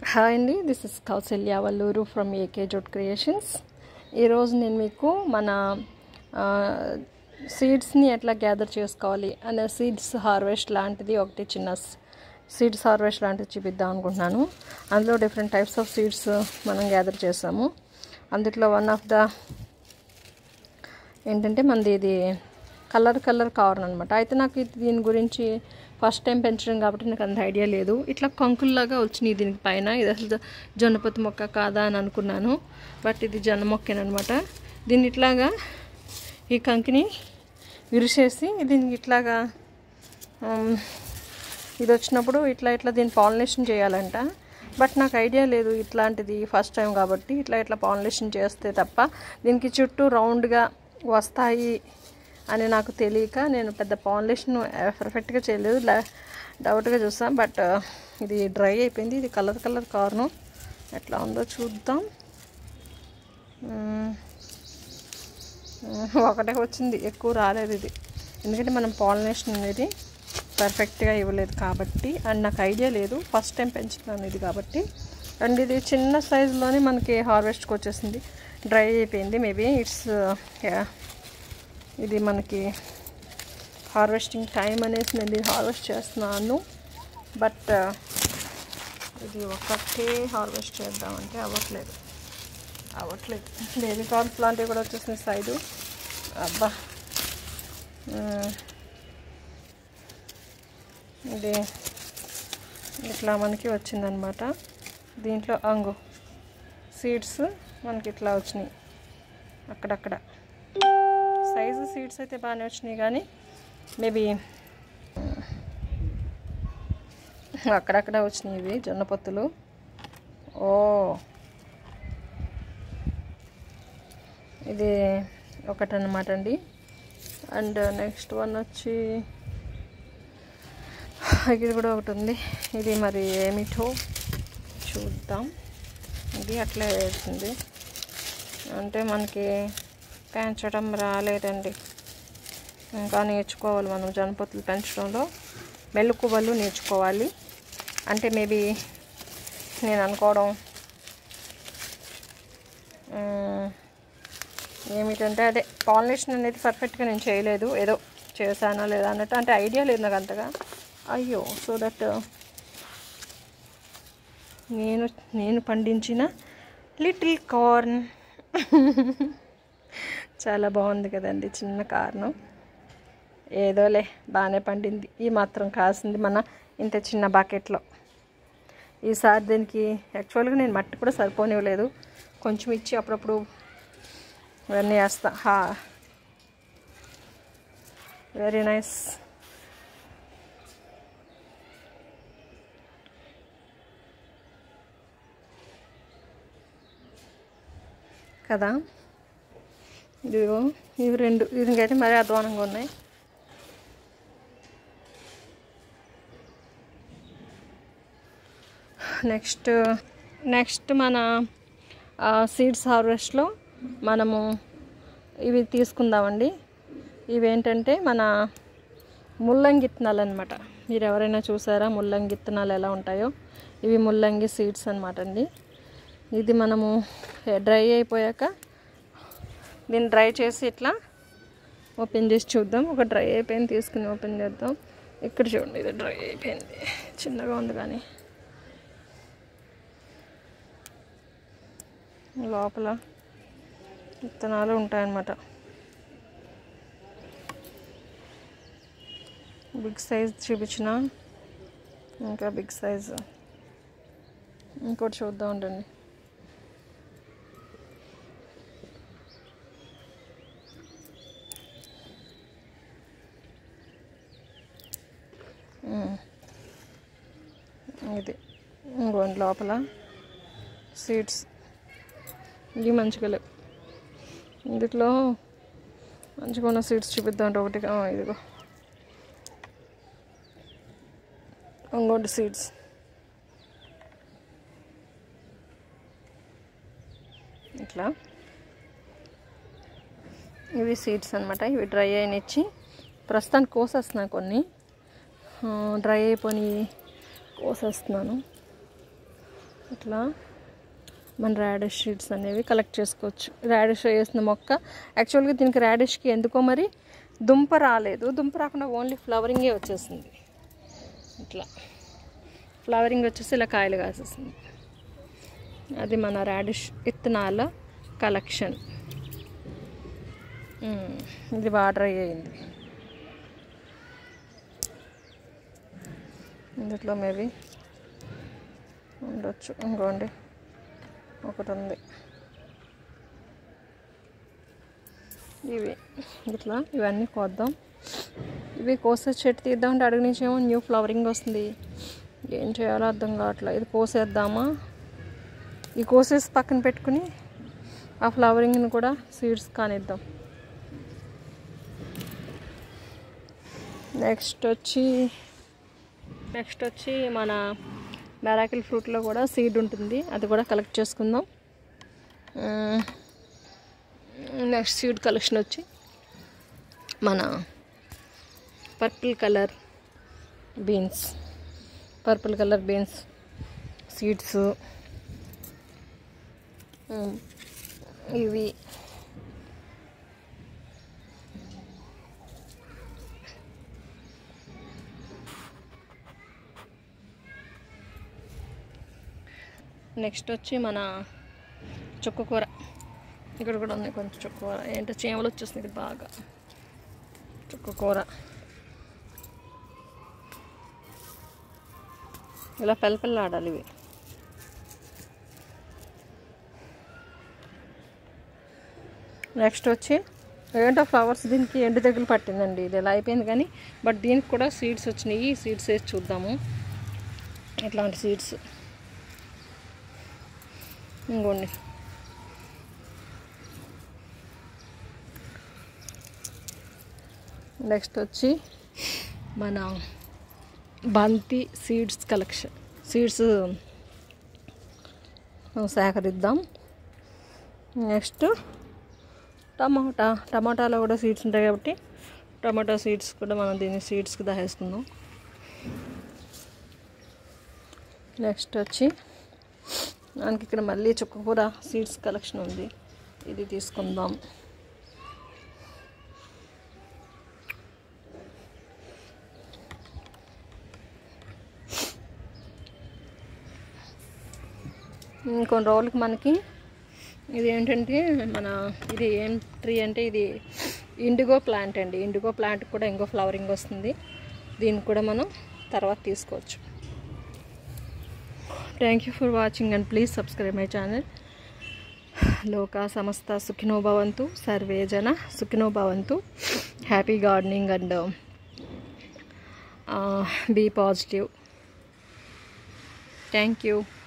Hi అండి this is Kousalya Valluru from AK జోట్ creations ఈరోజు నేను మీకు మన సీడ్స్ని ఎట్లా గ్యాదర్ చేసుకోవాలి అనే సీడ్స్ హార్వెస్ట్ లాంటిది ఒకటి చిన్న సీడ్స్ హార్వెస్ట్ లాంటిది చూపిద్దాం అనుకుంటున్నాను అందులో డిఫరెంట్ టైప్స్ ఆఫ్ సీడ్స్ మనం గ్యాదర్ చేసాము అందులో వన్ ఆఫ్ ద ఏంటంటే మనది ఇది కలర్ కలర్ కవర్ అనమాట అయితే నాకు ఇది దీని గురించి ఫస్ట్ టైం పెంచడం కాబట్టి నాకు అంత ఐడియా లేదు ఇట్లా కంకుల్లాగా వచ్చినాయి దీనికి పైన ఇది అసలు జొన్నపతి మొక్క కాదా అని అనుకున్నాను బట్ ఇది జొన్న మొక్కేనమాట దీన్ని ఇట్లాగా ఈ కంకిని విరిచేసి దీనికి ఇట్లాగా ఇది వచ్చినప్పుడు ఇట్లా ఇట్లా దీన్ని పాలినేషన్ చేయాలంట బట్ నాకు ఐడియా లేదు ఇట్లాంటిది ఫస్ట్ టైం కాబట్టి ఇట్లా ఇట్లా పాలినేషన్ చేస్తే తప్ప దీనికి చుట్టూ రౌండ్గా వస్తాయి అని నాకు తెలియక నేను పెద్ద పాలినేషన్ పర్ఫెక్ట్గా చేయలేదు డౌట్గా చూసాను బట్ ఇది డ్రై అయిపోయింది ఇది కలర్ కలర్ కార్ను ఎట్లా ఉందో చూద్దాం ఒకటే వచ్చింది ఎక్కువ రాలేదు ఇది ఎందుకంటే మనం పాలినేషన్ అనేది పర్ఫెక్ట్గా ఇవ్వలేదు కాబట్టి అండ్ నాకు ఐడియా లేదు ఫస్ట్ టైం పెంచుతున్నాను ఇది కాబట్టి అండ్ ఇది చిన్న సైజులోనే మనకి హార్వెస్ట్కి వచ్చేసింది డ్రై అయిపోయింది మేబీ ఇట్స్ ఇది మనకి హార్వెస్టింగ్ టైం అనేసి నేను ఇది హార్వెస్ట్ చేస్తున్నాను బట్ ఇది ఒకటే హార్వెస్ట్ చేద్దామంటే అవ్వట్లేదు అవ్వట్లేదు బేబీ కార్న్స్ లాంటివి కూడా వచ్చేసినాయి సైడు అబ్బా ఇది ఇట్లా మనకి వచ్చిందనమాట దీంట్లో అంగు సీడ్స్ మనకి ఇట్లా వచ్చినాయి అక్కడక్కడ సైజు సీడ్స్ అయితే బాగానే వచ్చినాయి కానీ మేబీ అక్కడక్కడ వచ్చినాయి ఇవి జొన్న పొత్తులు ఓ ఇది ఒకటన్నమాట అండి అండ్ నెక్స్ట్ వన్ వచ్చి ఇది కూడా ఒకటి ఉంది ఇది మరి ఏమిటో చూద్దాం ఇది అట్లే వేసింది అంటే మనకి పెంచడం రాలేదండి ఇంకా నేర్చుకోవాలి మనం జనపతులు పెంచడంలో మెలకువలు నేర్చుకోవాలి అంటే మేబీ నేను అనుకోవడం ఏమిటంటే అదే పాలినేషన్ అనేది పర్ఫెక్ట్గా నేను చేయలేదు ఏదో చేశానా లేదా అన్నట్టు అంటే ఐడియా లేదు నాకు అంతగా అయ్యో సో దట్ నేను నేను పండించిన లిటిల్ కార్న్ చాలా బాగుంది కదండి చిన్న కారణం ఏదోలే బాగానే పండింది ఈ మాత్రం కాసింది మన ఇంత చిన్న బకెట్లో ఈసారి దీనికి యాక్చువల్గా నేను మట్టి కూడా సరిపోనివ్వలేదు కొంచెం ఇచ్చి అప్పుడప్పుడు ఇవన్నీ వేస్తా హా వెరీ నైస్ కదా ఇదిగో ఇవి రెండు ఇదికైతే మరీ అధ్వానంగా ఉన్నాయి నెక్స్ట్ నెక్స్ట్ మన సీడ్స్ హార్వెస్ట్లో మనము ఇవి తీసుకుందామండి ఇవేంటంటే మన ముల్లంగి విత్తనాలు అనమాట మీరు ఎవరైనా చూసారా ముల్లంగి విత్తనాలు ఎలా ఉంటాయో ఇవి ముల్లంగి సీడ్స్ అనమాట అండి ఇది మనము డ్రై అయిపోయాక దీన్ని డ్రై చేసి ఇట్లా ఓపెన్ చేసి చూద్దాం ఒక డ్రై అయిపోయింది తీసుకుని ఓపెన్ చేద్దాం ఇక్కడ చూడండి ఇది డ్రై అయిపోయింది చిన్నగా ఉంది కానీ లోపల విత్తనాలు ఉంటాయన్నమాట బిగ్ సైజ్ చూపించిన ఇంకా బిగ్ సైజ్ ఇంకోటి చూద్దాం ఉండండి ఇది ఇంకోండి లోపల సీడ్స్ ఇవి మంచిగా లేవు ఇందులో మంచిగా ఉన్న సీడ్స్ చూపిద్దాం ఒకటి ఇదిగో ఇంకోటి సీడ్స్ ఇట్లా ఇవి సీడ్స్ అనమాట ఇవి డ్రై అయినిచ్చి ప్రస్తుతానికి కోసేస్తున్నా కొన్ని డ్రై అయిపోయి కోసేస్తున్నాను ఇట్లా మన రాడిష్ షీడ్స్ అనేవి కలెక్ట్ చేసుకోవచ్చు రాడిష్ వేసిన మొక్క యాక్చువల్గా దీనికి రాడిష్కి ఎందుకో మరి దుంప రాలేదు దుంప రాకుండా ఓన్లీ ఫ్లవరింగే వచ్చేసింది ఇట్లా ఫ్లవరింగ్ వచ్చేసి ఇలా కాయలు కాసేసింది అది మన రాడిష్ విత్తనాల కలెక్షన్ మ్మ్. ఇది వాటర్ అయ్యింది ఇందులో మేబీ ఉండొచ్చు ఇంకోండి ఒకటి ఉంది ఇవి ఇట్లా ఇవన్నీ కోద్దాం ఇవి కోసే చెట్టు తీద్దామంటే అడుగు నుంచి ఏమో న్యూ ఫ్లవరింగ్ వస్తుంది ఏం చేయాలో అర్థం కావట్లేదు ఇది కోసేద్దామా ఈ కోసేసి పక్కన పెట్టుకుని ఆ ఫ్లవరింగ్ని కూడా సీడ్స్ కానిద్దాం నెక్స్ట్ వచ్చి నెక్స్ట్ వచ్చి మన మెరాకిల్ ఫ్రూట్లో కూడా సీడ్ ఉంటుంది అది కూడా కలెక్ట్ చేసుకుందాం నెక్స్ట్ సీడ్ కలెక్షన్ వచ్చి మన purple colour beans purple colour beans seeds ఇవి నెక్స్ట్ వచ్చి మన చుక్కకూర ఇక్కడ కూడా ఉంది కొంచెం చుక్కకూర ఏంటో చీమలు వచ్చేస్తుంది ఇది బాగా చుక్కకూర ఇలా పెళ్ళపెళ్ళాడాలి ఇవి నెక్స్ట్ వచ్చి ఏంటో ఫ్లవర్స్ దీనికి ఎండు తెగులు పట్టిందండి ఇది ఇలా అయిపోయింది కానీ బట్ దీనికి కూడా సీడ్స్ వచ్చినాయి సీడ్స్ వేసి చూద్దాము ఇట్లాంటి సీడ్స్ ఇంకోండి నెక్స్ట్ వచ్చి మన బంతి సీడ్స్ కలెక్షన్ సీడ్స్ సేకరిద్దాం నెక్స్ట్ టమాటా టమాటాలో కూడా సీడ్స్ ఉంటాయి కాబట్టి టమాటా సీడ్స్ కూడా మనం దీన్ని సీడ్స్కి దాచేసుకుందాం నెక్స్ట్ వచ్చి మనకి ఇక్కడ మళ్ళీ చుక్కకూర సీడ్స్ కలెక్షన్ ఉంది ఇది తీసుకుందాం ఇంకొన్ని రోజులకి మనకి ఇది ఏంటంటే మన ఇది ఏం ట్రీ అంటే ఇది ఇండిగో ప్లాంట్ అండి ఇండిగో ప్లాంట్ కూడా ఇంకో ఫ్లవరింగ్ వస్తుంది దీన్ని కూడా మనం తర్వాత తీసుకోవచ్చు thank you for watching and please subscribe my channel లోకా సమస్త సుఖినో భవంతు సర్వే జన సుఖినో భవంతు happy gardening and be positive thank you